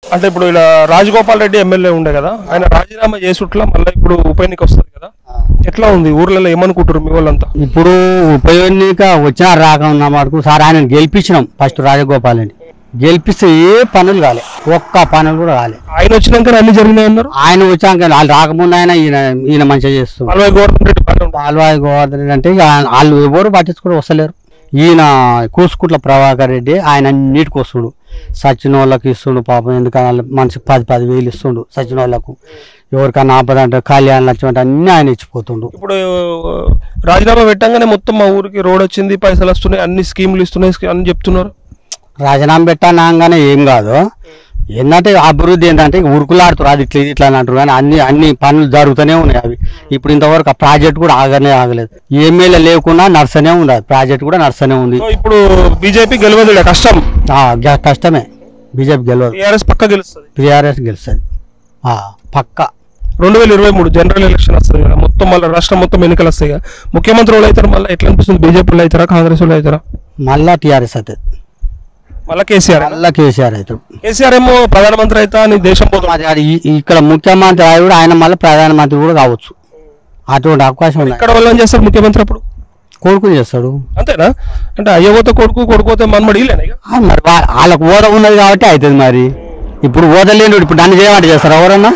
అంటే ఇప్పుడు ఇలా రాజగోపాల్ రెడ్డి ఎమ్మెల్యే ఉండే కదా ఆయన రాజీనామా చేసుట్లా మళ్ళీ ఇప్పుడు ఉప ఎన్నిక వస్తుంది కదా ఎట్లా ఉంది ఊర్లలో ఏమనుకుంటారు మీ వాళ్ళంతా ఇప్పుడు ఉప ఎన్నిక వచ్చినా రాక ఉన్న మటుకు సార్ ఆయన గెలిపించినాం ఫస్ట్ రాజగోపాల్ రెడ్డి గెలిపిస్తే ఏ పనులు కాలే ఒక్క పనులు కూడా కాలే ఆయన వచ్చినాక అన్ని జరిగినాయి అన్నారు ఆయన వచ్చాక వాళ్ళు రాకముందు ఆయన ఈయన ఈయన మంచిగా చేస్తున్నారు అలవాయి గవర్నమెంట్ రెడ్డి బాగానే ఉంటుంది. పాల్వాయి గోవర్ధన్ రెడ్డి అంటే ఇక ఆయన- వాళ్ళు ఎవరు పట్టించుకోవడం వస్తలేరు ఈయన కూసుకుట్ల ప్రభాకర్ రెడ్డి ఆయన నీటికి వస్తుడు సచిన వాళ్ళకి ఇస్తుండు పాపం ఎందుకన్నా మనిషికి పది పది వేలు ఇస్తుండు సచిన వాళ్ళకు ఎవరికన్నా ఆపద అంటే కళ్యాణ్ లక్ష్యం అంటే అన్ని ఆయన ఇచ్చిపోతుండు ఇప్పుడు రాజీనామా పెట్టంగానే మొత్తం మా ఊరికి రోడ్ వచ్చింది పైసలు వస్తున్నాయి అన్ని స్కీములు ఇస్తున్నాయి స్కీ- అని చెప్తున్నారు రాజీనామా పెట్టానంగానే ఏం కాదు ఏంటంటే అభివృద్ధి ఏంటంటే ఉరుకులాడుతారు అది ఇట్లా ఇది ఇట్లా అని అంటారు కానీ అన్ని అన్ని పనులు జరుగుతూనే ఉన్నాయి అవి ఇప్పుడు ఇంతవరకు ఆ ప్రాజెక్ట్ కూడా ఆగనే ఆగలేదు ఎమ్మెల్యే లేకుండా నడుస్తూనే ఉంది అది ప్రాజెక్ట్ కూడా నడుస్తూనే ఉంది సో ఇప్పుడు బీజేపీ గెలవదు ఈడ కష్టం ఆ, గ- కష్టమే బీజేపీ గెలవదు టీఆర్ఎస్ పక్క గెలుస్తుంది టీఆర్ఎస్ గెలుస్తుంది ఆ, పక్క రెండు వేల ఇరవై మూడు జనరల్ ఎలక్షన్ వస్తుంది కదా మొత్తం మళ్ళీ రాష్ట్రం మొత్తం ఎన్నికలు వస్తాయి కదా ముఖ్యమంత్రి వాళ్ళు అవుతారు మళ్ళీ ఎట్లా అనిపిస్తుంది బీజేపీ వాళ్ళు అవుతారా కాంగ్రెస్ వాళ్ళు అవుతారా మళ్ళా టీఆర్ఎస్ అవుతుంది మళ్ళీ కేసీఆర్ మళ్ళా కేసీఆర్ అవుతాడు కేసీఆర్ ఏమో ప్రధానమంత్రి అవుతా అని దేశం పోతుంది మరి అది ఈ- ఇక్కడ ముఖ్యమంత్రి ఆయన కూడా ఆయన మళ్ళీ ప్రధానమంత్రి కూడా కావచ్చు అటువంటి అవకాశం ఉన్నాయి ఇక్కడ వాళ్ళు ఏం చేస్తారు ముఖ్యమంత్రి అప్పుడు కొడుకు చేస్తాడు అంతేనా అంటే అయ్యపోతే కొడుకు కొడుకుపోతే మనమడి ఇల్లేనా ఇక ఆ, మరి వా- వాళ్ళకు ఓద ఉన్నది కాబట్టి అవుతుంది మరి ఇప్పుడు ఓదలేని ఇప్పుడు నన్ను చేయమంటే చేస్తారు ఎవరన్నా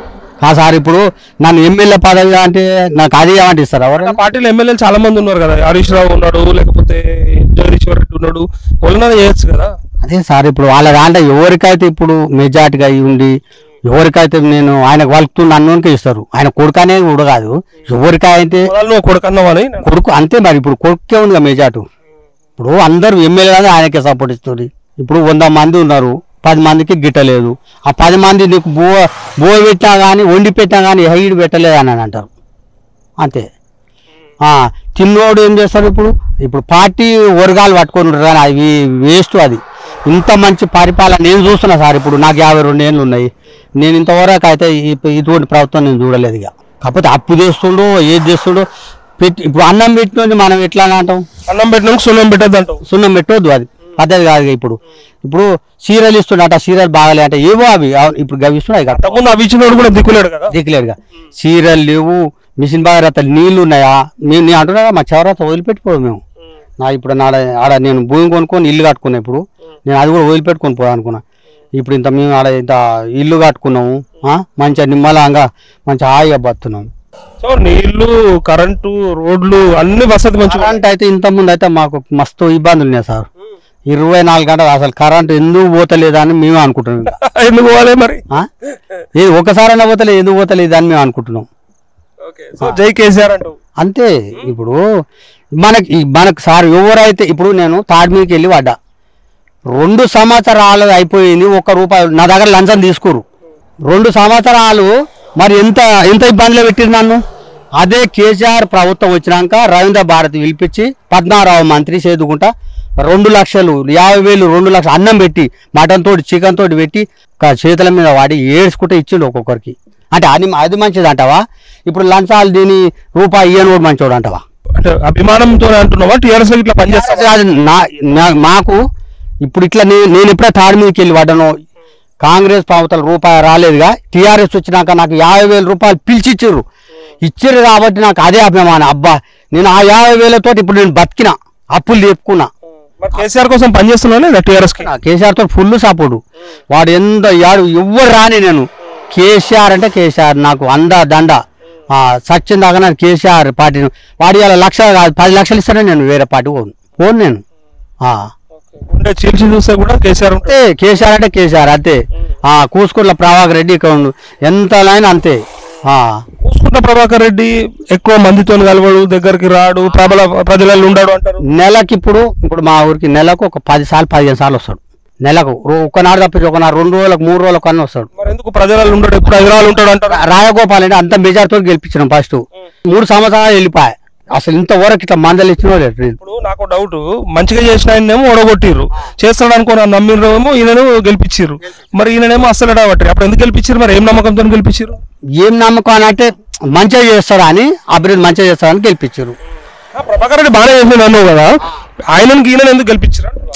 ఆ సార్ ఇప్పుడు నన్ను ఎమ్మెల్యే పదవి అంటే నాకు అది ఏమంటే ఇస్తారు ఆ ఎవరన్నా పార్టీలో ఎమ్మెల్యేలు చాలా మంది ఉన్నారు కదా హరీష్ రావు ఉన్నాడు లేకపోతే జగదీశ్వర్ రెడ్డి ఉన్నాడు వాళ్ళనే చేయొచ్చు కదా అదే సార్ ఇప్పుడు వాళ్ళ దాంట్లో ఎవరికైతే ఇప్పుడు మెజార్టీగా అయి ఉండి ఎవరికైతే నేను ఆయనకు వలుకుతున్న అన్నోనికే ఇస్తారు ఆయన కొడుకు అనేది కూడా కాదు ఎవరికైతే మొదలు నువ్వు కొడుకన్నావు అని కొడుకు అంతే మరి ఇప్పుడు కొడుకే ఉంది మెజార్టీ ఇప్పుడు అందరూ ఎమ్మెల్యే కానీ ఆయనకే సపోర్ట్ ఇస్తుంది ఇప్పుడు వంద మంది ఉన్నారు పది మందికి గిట్టలేదు ఆ పది మంది నీకు బో బో పెట్టినా కానీ వండి పెట్టినా కానీ హైడ్ పెట్టలేదు అని అని అంటారు అంతే ఆ, తిన్నోడు ఏం చేస్తారు ఇప్పుడు ఇప్పుడు పార్టీ వర్గాలు పట్టుకొని ఉంటారు కానీ అవి వేస్ట్ అది ఇంత మంచి పరిపాలన నేను చూస్తున్నా సార్ ఇప్పుడు నాకు యాభై రెండు ఏళ్ళు ఉన్నాయి నేను ఇంతవరకు అయితే ఈ- ఇటువంటి ప్రభుత్వం నేను చూడలేదు ఇక కాకపోతే అప్పు చేస్తుండో ఏది చేస్తుండో పెట్టి ఇప్పుడు అన్నం పెట్టినోని మనం ఎట్లా అని అంటాం అన్నం పెట్టినాక సున్నం పెట్టద్దు అంటావు సున్నం పెట్టొద్దు అది పద్ధతి కాదు ఇక ఇప్పుడు ఇప్పుడు సీరియల్ ఇస్తుండట సీరియల్ బాగలే అంటే ఏవో అవి అవి ఇప్పుడు గవి ఇస్తున్నాయి కదా అంతకుముందు అవి ఇచ్చినోడు కూడా దిక్కులేడు కదా దిక్కులేడుగా సీరియల్ లేవు మిషన్ బాగా నీళ్లు ఉన్నాయా మేము నేను అంటున్నా మా చవరత వదిలిపెట్టిపోదు మేము నా ఇప్పుడు నాడ ఆడ నేను భూమి కొనుక్కొని ఇల్లు కట్టుకున్నా ఇప్పుడు నేను అది కూడా వదిలిపెట్టుకొని పోదా అనుకున్నా ఇప్పుడు ఇంత మేము ఆడ ఇంత ఇల్లు కట్టుకున్నాము ఆ? మంచిగా నిమ్మలంగా మంచిగా హాయిగా బతున్నాం సో నీళ్లు కరెంటు రోడ్లు అన్ని వసతి మంచిగా కరెంట్ అయితే ఇంత ముందు అయితే మాకు మస్తు ఇబ్బందులు ఉన్నాయి సార్ ఇరవై నాలుగు గంటలు అసలు కరెంట్ ఎందుకు పోతలేదా అని మేము అనుకుంటున్నాం ఎందుకు పోవాలి మరి ఆ? ఏది ఒకసారైనా పోతలేదు ఎందుకు పోతలేదు అని మేము అనుకుంటున్నాం సో జై కేసీఆర్ అంటావు అంతే ఇప్పుడు మనకి ఈ- మనకు సార్ ఎవరైతే ఇప్పుడు నేను తాడి మీదకి వెళ్ళి పడ్డా రెండు సంవత్సరాలు అయిపోయింది ఒక్క రూపాయి నా దగ్గర లంచం తీసుకోరు రెండు సంవత్సరాలు మరి ఎంత ఎంత ఇబ్బందులు పెట్టిరు నన్ను అదే కేసీఆర్ ప్రభుత్వం వచ్చినాక రవీంద్ర భారతి పిలిపించి పద్నారావు మంత్రి చేదుకుంటా రెండు లక్షలు యాభై వేలు రెండు లక్షలు అన్నం పెట్టి మటన్ తోటి చికెన్ తోటి పెట్టి క- చేతుల మీద వాడి ఏడ్చుకుంటే ఇచ్చిండు ఒక్కొక్కరికి అంటే అది అది మంచిది అంటావా ఇప్పుడు లంచాలు దీని రూపాయి ఇయ్యని కూడా మంచోడు అంటావా అంటే అభిమానంతో అంటున్నావా టీఆర్ఎస్ ఇట్లా పనిచేస్తా అది నా- నా- మాకు ఇప్పుడు ఇట్లా నేను నేను ఎప్పుడో తాడి మీదకి వెళ్ళి పడ్డాను కాంగ్రెస్ ప్రభుత్వం రూపాయి రాలేదుగా టీఆర్ఎస్ వచ్చినాక నాకు యాభై వేల రూపాయలు పిలిచి ఇచ్చిర్రు ఇచ్చిర్రు కాబట్టి నాకు అదే అభిమానం అబ్బా నేను ఆ యాభై వేలతోటి ఇప్పుడు నేను బతికిన అప్పులు చెప్పుకున్నా మరి కేసీఆర్ కోసం పనిచేస్తున్నా లేదా టీఆర్ఎస్ కి నా కేసీఆర్ తో ఫుల్ సపోర్టు వాడు ఎంత యాడు ఎవ్వరు రాని నేను కేసీఆర్ అంటే కేసీఆర్ నాకు అంద దండ ఆ, సచిన్ దాకా నాకు కేసీఆర్ పార్టీ వాడు ఇలా లక్ష కాదు పది లక్షలు ఇస్తానే నేను వేరే పార్టీ పోను పోను నేను ఆ. ఉండే చీల్చి చూస్తే కూడా కేసీఆర్ ఉంటాడు అంతే కేసీఆర్ అంటే కేసీఆర్ అంతే ఆ కూసుకుట్ల ప్రభాకర్ రెడ్డి ఇక్కడ ఉండు ఎంత లైన్ అంతే ఆ. చూసుకుంట ప్రభాకర్ రెడ్డి ఎక్కువ మందితో కలవడు దగ్గరికి రాడు ప్రబల ప్రజలలో ఉండడు అంటారు నెలకి ఇప్పుడు ఇప్పుడు మా ఊరికి నెలకు ఒక పది సార్లు పదిహేను సార్లు వస్తాడు నెలకు రో- ఒకనాడు తప్పించి ఒకనాడు రెండు రోజులకు మూడు రోజులకు అన్నీ వస్తాడు మరి ఎందుకు ప్రజలలో ఉండడు ఎప్పుడు హైదరాబాద్ ఉంటాడు అంటారు రా- రాజగోపాల్ అంటే అంత మెజార్టీతో గెలిపించినాం ఫస్ట్ మూడు సంవత్సరాలు వెళ్ళిపోయా అసలు ఇంతవరకు ఇట్లా మందలు ఇచ్చిన వాళ్ళు లేరు. ఇప్పుడు నాకు డౌట్ మంచిగా చేసిన ఆయనేమో ఓడగొట్టిర్రు చేస్తాడు అనుకుని నమ్మిర్రేమో ఈయనను గెలిపించిర్రు మరి ఈయననేమో అస్సలు ఎడబట్టి అప్పుడు ఎందుకు గెలిపించారు మరి ఏం నమ్మకంతో గెలిపించారు ఏం నమ్మకం అని అంటే మంచిగా చేస్తాడా అని అభివృద్ధి మంచిగా చేస్తాడని గెలిపించారు ప్రభాకర్ రెడ్డి బాగానే చేసింది అన్నావు కదా ఆయనకి ఈయన ఎందుకు గెలిపించారు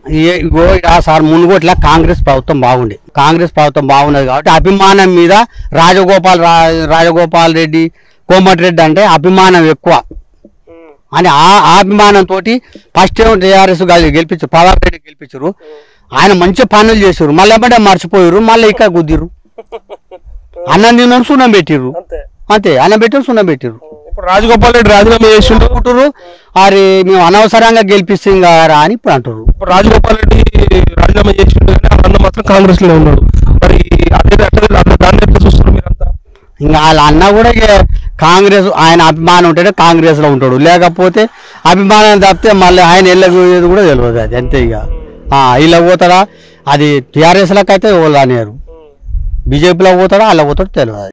ఏ- ఇగో ఆ సార్ మునుగోట్ల కాంగ్రెస్ ప్రభుత్వం బాగుండే కాంగ్రెస్ ప్రభుత్వం బాగున్నది కాబట్టి అభిమానం మీద రాజగోపాల్ రా- రాజగోపాల్ రెడ్డి కోమటిరెడ్డి అంటే అభిమానం ఎక్కువ అని ఆ ఆ అభిమానంతో ఫస్ట్ ఏమో టీఆర్ఎస్ గెలిపించారు పవర్ రెడ్డి గెలిపించారు ఆయన మంచి పనులు చేసారు మళ్ళీ ఎమ్మటే మర్చిపోయారు మళ్ళీ ఇక్కడ గుద్దిరు అన్నం తిన్నాను సున్నం పెట్టిర్రు అంతే అంతే అన్నం పెట్టారు సున్నం పెట్టిర్రు ఇప్పుడు రాజగోపాల్ రెడ్డి రాజీనామా చేసిండు అంటారు అరే మేము అనవసరంగా గెలిపిస్తాం కదా అని ఇప్పుడు అంటారు ఇప్పుడు రాజగోపాల్ రెడ్డి రాజీనామా చేసిండు కానీ ఆ అన్న మాత్రం కాంగ్రెస్ లో ఉన్నాడు మరి అదే అట్లా అట్లా దాన్ని ఎట్లా చూస్తున్నారు మీరంతా ఇంకా వాళ్ళ అన్న కూడా ఇక కాంగ్రెస్ ఆయన అభిమానం ఉంటేనే కాంగ్రెస్ లో ఉంటాడు లేకపోతే అభిమానం తప్పితే మళ్ళీ ఆయన వెళ్ళకపోయేది కూడా తెలియదు అది అంతే ఇక ఇలా పోతాడా అది టీఆర్ఎస్ లకి అయితే వాళ్ళు అనేరు బీజేపీలో పోతాడా అలా పోతాడో తెలియదు